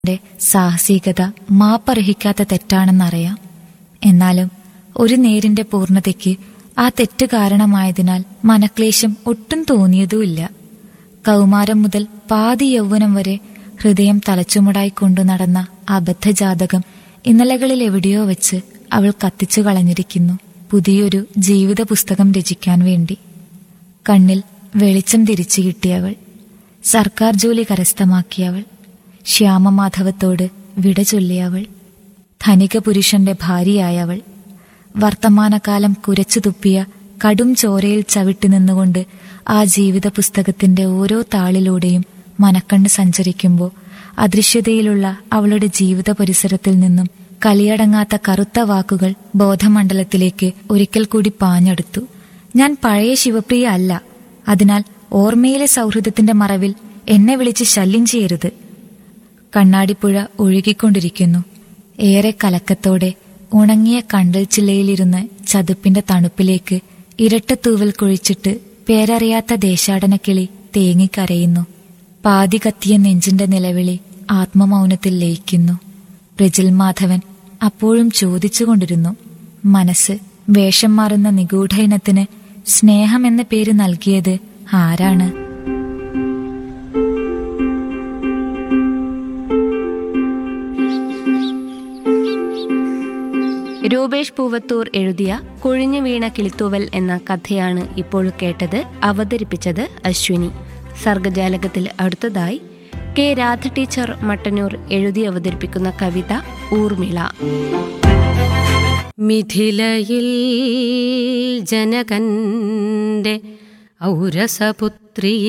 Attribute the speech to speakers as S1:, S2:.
S1: ന്റെ സാഹസികത മാപ്പർഹിക്കാത്ത തെറ്റാണെന്നറിയാം എന്നാലും ഒരു നേരിന്റെ പൂർണ്ണതയ്ക്ക് ആ തെറ്റ് കാരണമായതിനാൽ മനക്ലേശം ഒട്ടും തോന്നിയതുമില്ല കൗമാരം മുതൽ പാതി യൗവനം വരെ ഹൃദയം തലച്ചുമടായി കൊണ്ടു നടന്ന അബദ്ധജാതകം ഇന്നലകളിൽ എവിടെയോ വെച്ച് അവൾ കത്തിച്ചു കളഞ്ഞിരിക്കുന്നു പുതിയൊരു ജീവിത പുസ്തകം രചിക്കാൻ വേണ്ടി കണ്ണിൽ വെളിച്ചം തിരിച്ചു കിട്ടിയവൾ സർക്കാർ ജോലി കരസ്ഥമാക്കിയവൾ ശ്യാമമാധവത്തോട് വിട ചൊല്ലിയവൾ ധനിക പുരുഷന്റെ ഭാര്യയായവൾ വർത്തമാനകാലം കുരച്ചു തുപ്പിയ കടും ചോരയിൽ ചവിട്ടി നിന്നുകൊണ്ട് ആ ജീവിത പുസ്തകത്തിന്റെ ഓരോ താളിലൂടെയും മനക്കണ്ണ് സഞ്ചരിക്കുമ്പോൾ അദൃശ്യതയിലുള്ള അവളുടെ ജീവിത പരിസരത്തിൽ നിന്നും കലിയടങ്ങാത്ത കറുത്ത വാക്കുകൾ ബോധമണ്ഡലത്തിലേക്ക് ഒരിക്കൽ കൂടി പാഞ്ഞെടുത്തു ഞാൻ പഴയ ശിവപ്രിയ അല്ല അതിനാൽ ഓർമ്മയിലെ സൗഹൃദത്തിന്റെ മറവിൽ എന്നെ വിളിച്ച് ശല്യം ചെയ്യരുത് കണ്ണാടിപ്പുഴ ഒഴുകിക്കൊണ്ടിരിക്കുന്നു ഏറെ കലക്കത്തോടെ ഉണങ്ങിയ കണ്ടൽ ചില്ലയിലിരുന്ന് ചതുപ്പിന്റെ തണുപ്പിലേക്ക് ഇരട്ടത്തൂവൽ കുഴിച്ചിട്ട് പേരറിയാത്ത ദേശാടനക്കിളി തേങ്ങിക്കരയുന്നു പാതി കത്തിയ നെഞ്ചിന്റെ നിലവിളി ആത്മമൗനത്തിൽ ലയിക്കുന്നു പ്രജിൽ മാധവൻ അപ്പോഴും ചോദിച്ചുകൊണ്ടിരുന്നു മനസ്സ് വേഷം മാറുന്ന നിഗൂഢ ഇനത്തിന് സ്നേഹം എന്ന പേര് നൽകിയത് ആരാണ്
S2: രൂപേഷ് പൂവത്തൂർ എഴുതിയ കൊഴിഞ്ഞു വീണ കിളിത്തൂവൽ എന്ന കഥയാണ് ഇപ്പോൾ കേട്ടത് അവതരിപ്പിച്ചത് അശ്വിനി സർഗജാലകത്തിൽ അടുത്തതായി കെ രാധ ടീച്ചർ മട്ടന്നൂർ എഴുതി അവതരിപ്പിക്കുന്ന കവിത ഊർമിള
S3: മിഥിലയിൽ ജനകന്റെ ഔരസപുത്രി